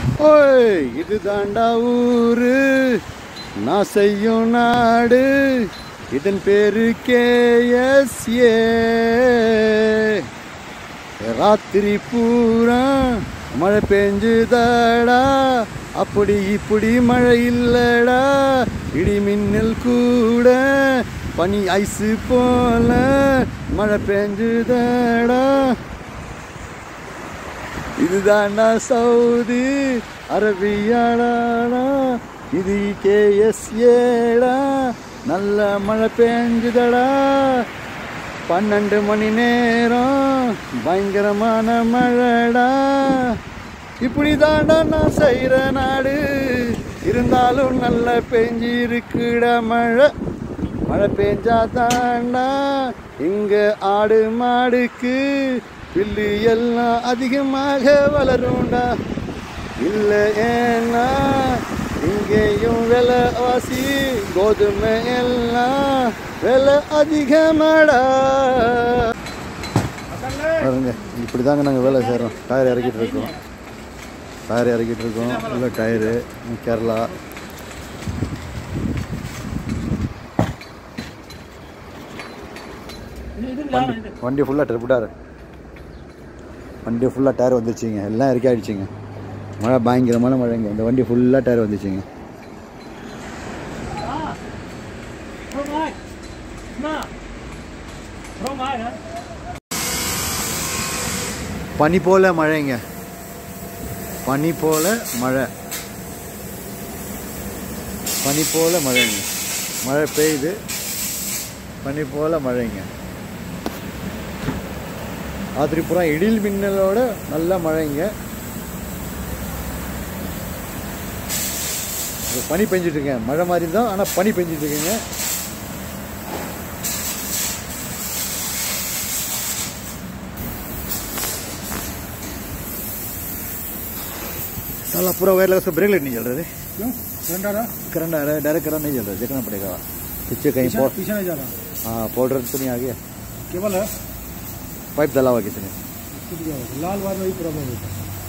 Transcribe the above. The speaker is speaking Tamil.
ஓய் இது தாண்டா ஊரு நான் செய்யும் நாடு இதன் பேரு கேஎஸ்ஏ ராத்திரி பூரா மழை பெஞ்சுதாடா அப்படி இப்படி மழை இல்லடா இடி மின்னல் கூட பனி ஐஸு போல மழை பெஞ்சுதாடா இதுதான்டா சவுதி அரபியாடா இது கேஎஸ்ஏடா நல்ல மழை பெஞ்சுதடா பன்னெண்டு மணி நேரம் பயங்கரமான மழைடா இப்படி தாண்டா நான் செய்கிற நாடு இருந்தாலும் நல்ல பெஞ்சு இருக்குடா மழை மழை பெஞ்சா தாண்டா இங்க ஆடு மாடுக்கு பில்லு எல்லாம் அதிகமாக வளரும்டா இல்லை ஏன்னா இங்கேயும் விலைவாசி கோதுமை எல்லாம் விலை அதிகமாடா பாருங்க இப்படி தாங்க நாங்கள் வேலை செய்கிறோம் டயர் இறக்கிட்டு இருக்கோம் டயர் இறக்கிட்டு இருக்கோம் இல்லை டயரு கேரளா வண்டி வண்டி ஃபுல்லாக ட்ரிப்டாரு வண்டி ஃபுல்லாக டயர் வந்துருச்சுங்க எல்லாம் இறக்கி ஆயிடுச்சுங்க மழை பயங்கரமான மழைங்க இந்த வண்டி ஃபுல்லாக டயர் வந்துச்சுங்க Không ai. Mà. Không ai hả? பனி போல மழைங்க பனி போல மழை பனி போல மழைங்க மழை பெய்யுது பனி போல மழைங்க ராத்திரிப்புறா இடில் மின்னலோட நல்ல மழைங்க இது பனி பெஞ்சிட்டு இருக்கேன் மழை மாதிரி தான் ஆனால் பனி பெஞ்சிட்டு இருக்குங்க साला पूरा वायर लगा उसका ब्रेक लाइट नहीं चल रहा थे क्यों? करंट आ रहा? करंट आ रहा है डायरेक्ट करंट नहीं चल रहा है देखना पड़ेगा पीछे कहीं पीछे पॉट पीछे नहीं जा रहा हाँ पाउडर तो नहीं आ गया केबल है पाइप डाला हुआ किसी ने टूट गया होगा। लाल वायर में भी प्रॉब्लम होता है